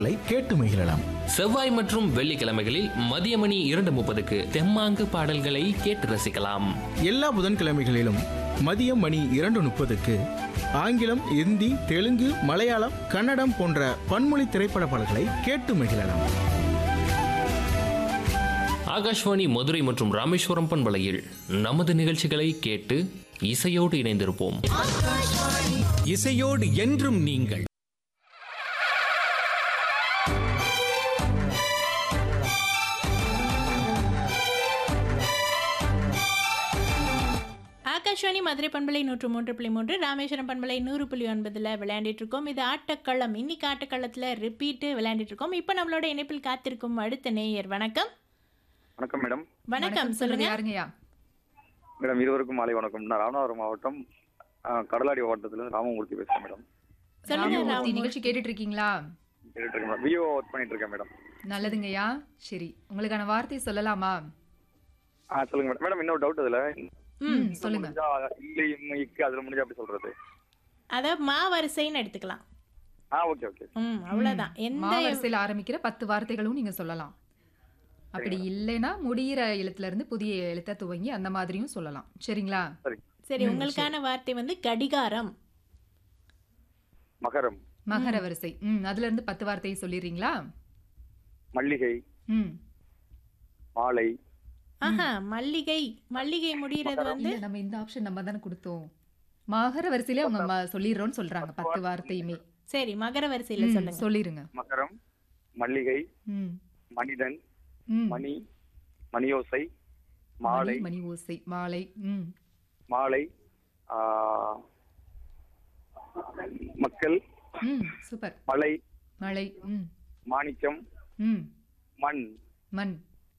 கேட்டு மகிழலாம் செவ்வாய் மற்றும் வெள்ளிக்கிழமைகளில் மதிய மணி இரண்டு முப்பதுக்கு தெம்மாங்கு பாடல்களை கேட்டு ரசிக்கலாம் எல்லா புதன்கிழமைகளிலும் மதியம் மணி இரண்டு முப்பதுக்கு ஆங்கிலம் இந்தி தெலுங்கு மலையாளம் கன்னடம் போன்ற பன்மொழி திரைப்பட பாடல்களை கேட்டு மகிழலாம் ஆகாஷ்வாணி மதுரை மற்றும் ராமேஸ்வரம் பண்பலையில் நமது நிகழ்ச்சிகளை கேட்டு இசையோடு இணைந்திருப்போம் இசையோடு என்றும் நீங்கள் ஆகாஷ்வாணி மதுரை பண்பலை நூற்று மூன்று புள்ளி மூன்று ராமேஸ்வரம் பண்பலை நூறு புள்ளி ஒன்பதுல விளையாண்டுட்டு இருக்கோம் இது ஆட்டக்களம் இன்னைக்கு ஆட்டக்களத்துல ரிப்பீட்டு விளையாண்டுட்டு இருக்கோம் இப்போ நம்மளோட இணைப்பில் காத்திருக்கும் அடுத்த நேயர் வணக்கம் வணக்கம் மேடம் வணக்கம் சொல்லுங்க யாருங்கய்யா மேடம் இருவருக்கும் மாலை வணக்கம் நான் ராமநாதபுரம் மாவட்டம் ஆ, கடலாடி மாவட்டத்திலிருந்து ராமமூர்த்தி பேசுறேன் மேடம் சொல்லுங்க ராமமூர்த்தி ராமமூர்த்தி. நிகழ்ச்சி கேட்டுட்டு இருக்கீங்களா கேட்டுட்டு இருக்கேன் மேடம் விஓ ஒர்க் பண்ணிட்டு இருக்கேன் மேடம் நல்லதுங்கய்யா சரி உங்களுக்கான வார்த்தை சொல்லலாமா ஆ சொல்லுங்க மேடம் மேடம் இன்னொரு டவுட் இதுல ம் சொல்லுங்க முடிஞ்சா இல்லை இக்கு அதுல முடிஞ்சா அப்படி சொல்றது அதாவது மா வரிசைன்னு எடுத்துக்கலாம் ஆ ஓகே ஓகே ம் அவ்வளவுதான் எந்த மாவரிசையில் ஆரம்பிக்கிற பத்து வார்த்தைகளும் நீங்க சொல்லலாம் அப்படி இல்லைன்னா முடியிற எழுத்துல இருந்து புதிய எழுத்தை துவங்கி அந்த மாதிரியும் சொல்லலாம் சரிங்களா சரி சரி உங்களுக்கான வார்த்தை வந்து கடிகாரம் மகரம் மகர வரிசை ம் அதுல இருந்து பத்து வார்த்தையை சொல்லிடுறீங்களா மல்லிகை ம் மாலை ஆஹா மல்லிகை மல்லிகை முடிகிறது வந்து இல்ல நம்ம இந்த ஆப்ஷன் நம்ம தானே கொடுத்தோம் மகர வரிசையில அவங்க ம- சொல்லிடுறோம்னு சொல்றாங்க பத்து வார்த்தையுமே சரி மகர வரிசையில ம், சொல்லுங்க சொல்லிருங்க மகரம் மல்லிகை ம் மனிதன் ம் மணி மணியோசை மாலை மணி, மணி ஓசை மாலை ம் மாலை ஆ, மக்கள் ம் சூப்பர் மலை மழை ம் மாணிக்கம் ம் மண் மண்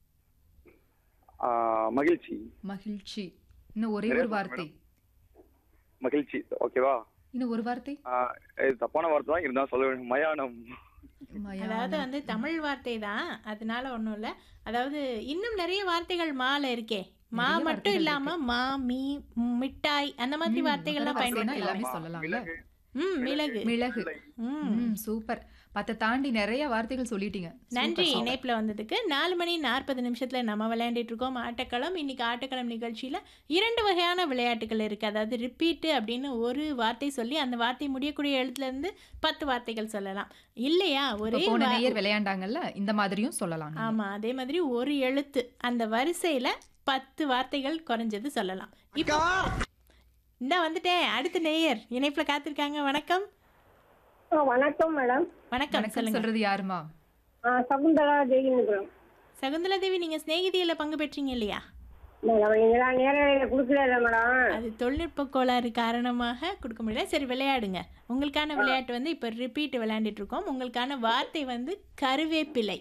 ஆ, மகிழ்ச்சி மகிழ்ச்சி இன்னும் ஒரே ஒரு வார்த்தை மகிழ்ச்சி ஓகேவா இன்னும் ஒரு வார்த்தை ஆ, இது தப்பான வார்த்தை தான் இருந்தாலும் சொல்ல வேண்டும் மயானம் மயானம். அதாவது வந்து தமிழ் வார்த்தை தான் அதனால ஒன்றும் இல்லை அதாவது இன்னும் நிறைய வார்த்தைகள் மால இருக்கே மா நிறைய மட்டும் வார்த்தைகள் இல்லாம மா மீ ம், மிட்டாய் அந்த மாதிரி ம், வார்த்தைகள்லாம் மகர வரிசைனா பயன்படுத்தலாம் எல்லாமே சொல்லலாம்ல மிளகு ம் மிளகு மிளகு ம் ம் சூப்பர் பத்தை தாண்டி நிறைய வார்த்தைகள் சொல்லிட்டீங்க நன்றி இணைப்பில் வந்ததுக்கு நாலு மணி நாற்பது நிமிஷத்தில் நம்ம விளையாண்டுட்டு இருக்கோம் ஆட்டக்களம் இன்னைக்கு ஆட்டக்களம் நிகழ்ச்சியில் இரண்டு வகையான விளையாட்டுகள் இருக்குது அதாவது ரிப்பீட்டு அப்படின்னு ஒரு வார்த்தை சொல்லி அந்த வார்த்தை முடியக்கூடிய எழுத்துல இருந்து பத்து வார்த்தைகள் சொல்லலாம் இல்லையா இப்ப ஒரே போன வா- நேயர் விளையாண்டாங்கல்ல இந்த மாதிரியும் சொல்லலாம் நீங்க. ஆமா அதே மாதிரி ஒரு எழுத்து அந்த வரிசையில பத்து வார்த்தைகள் குறைஞ்சது சொல்லலாம் இப்போ இந்த வந்துட்டேன் அடுத்த நேயர் இணைப்புல காத்திருக்காங்க வணக்கம் ஆ, வணக்கம் மேடம் வணக்கம் வணக்கம் சொல்லுங்க சொல்றது யாருமா ஆ, சகுந்தலா ஜெயினுக்குறோம் சகுந்தலா தேவி நீங்க சிநேகிதியில பங்கு பெற்றீங்க இல்லையா மேடம் நீங்களாம் நேரடியில் கொடுக்கல மேடம் அது தொழில்நுட்ப கோளாறு காரணமாக கொடுக்க முடியல சரி விளையாடுங்க உங்களுக்கான விளையாட்டு வந்து இப்போ ரிப்பீட் விளையாண்டுட்டு இருக்கோம் உங்களுக்கான வார்த்தை வந்து கருவேப்பிலை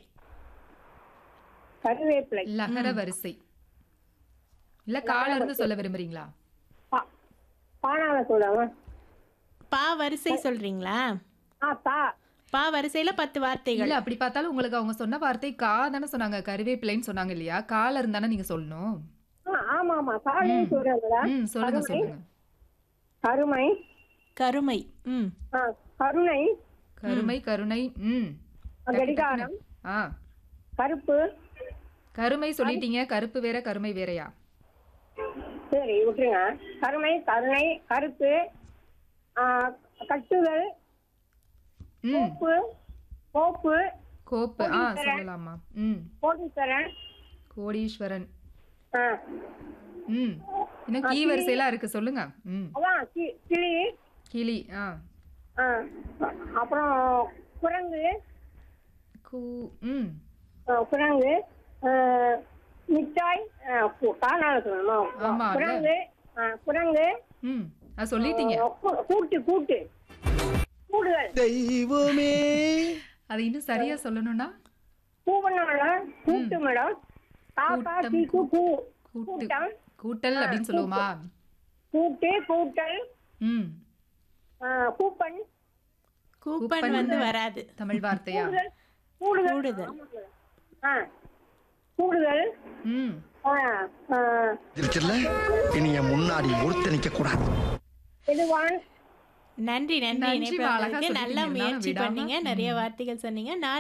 கருவேப்பிலை லகர வரிசை இல்ல கால இருந்து சொல்ல விரும்புறீங்களா பா- பானால சொல்லுங்க பா வரிசை சொல்றீங்களா ஆ தா பா வரிசையில பத்து வார்த்தைகள் இல்ல அப்படி பார்த்தாலும் உங்களுக்கு அவங்க சொன்ன வார்த்தை கா தானே சொன்னாங்க கருவேப்பிலைன்னு சொன்னாங்க இல்லையா கால இருந்தானே நீங்க சொல்லணும் ஆ ஆமா ஆமா சாலையும் சொல்றேன் மேடம் ம் சொல்லுங்க சொல்லுங்க கருமை கருமை ம் ஆ கருணை கருமை கருணை ம் டக்கு கடிகாரம் டக்குன்னு. ஆ கருப்பு கருமை சொல்லிட்டீங்க கருப்பு வேற கருமை வேறயா சரி விட்டுருங்க கருமை கருணை கருப்பு ஆ, கட்டுதல் ம் கோப்பு கோப்பு கோப்பு ஆ சொல்லலாமா ம் கோடீஸ்வரன் கோடீஸ்வரன் ஆ ம் இன்னும் கீ வரிசையெல்லாம் இருக்கு சொல்லுங்க ம் அதான் கி- கிளி கிளி ஆ ஆ அப்புறம் குரங்கு கூ ம் ஆ, குரங்கு ஆ, மிட்டாய் ஆ, கு- காணால சொல்லணுமா ஆமா, இல்ல. குரங்கு ஆ, குரங்கு ம் அது சொல்லிட்டீங்க ஆ, கூ- கூட்டு கூட்டு கூடுதல் தெய்வமே அது இன்னும் சரியா சொல்லணும்னா பூவனால கூட்டு மேடம் காக்கா கூட்டம், தீக்கு பூ கூட்டு கூட்டம் கூட்டல் அப்படின்னு சொல்லுவோமா கூட்டு கூட்டல் ம் ஆ, கூப்பன் கூப்பன் கூப்பன் வந்து வராது தமிழ் வார்த்தையா கூடுதல் கூடுதல் ஆ கூடுதல் ம் ஆ, ஆ, இருக்குல்ல இனி என் முன்னாடி ஒருத்த நிக்க கூடாது எதுவான் நன்றி நன்றி நன்றி, இணைப்பு அழகா வந்ததுக்கு. நல்லா சொல்லிட்டீங்க. இருந்தாலும் முயற்சி விடாம. பண்ணீங்க நிறைய ம். வார்த்தைகள் சொன்னீங்க நாளை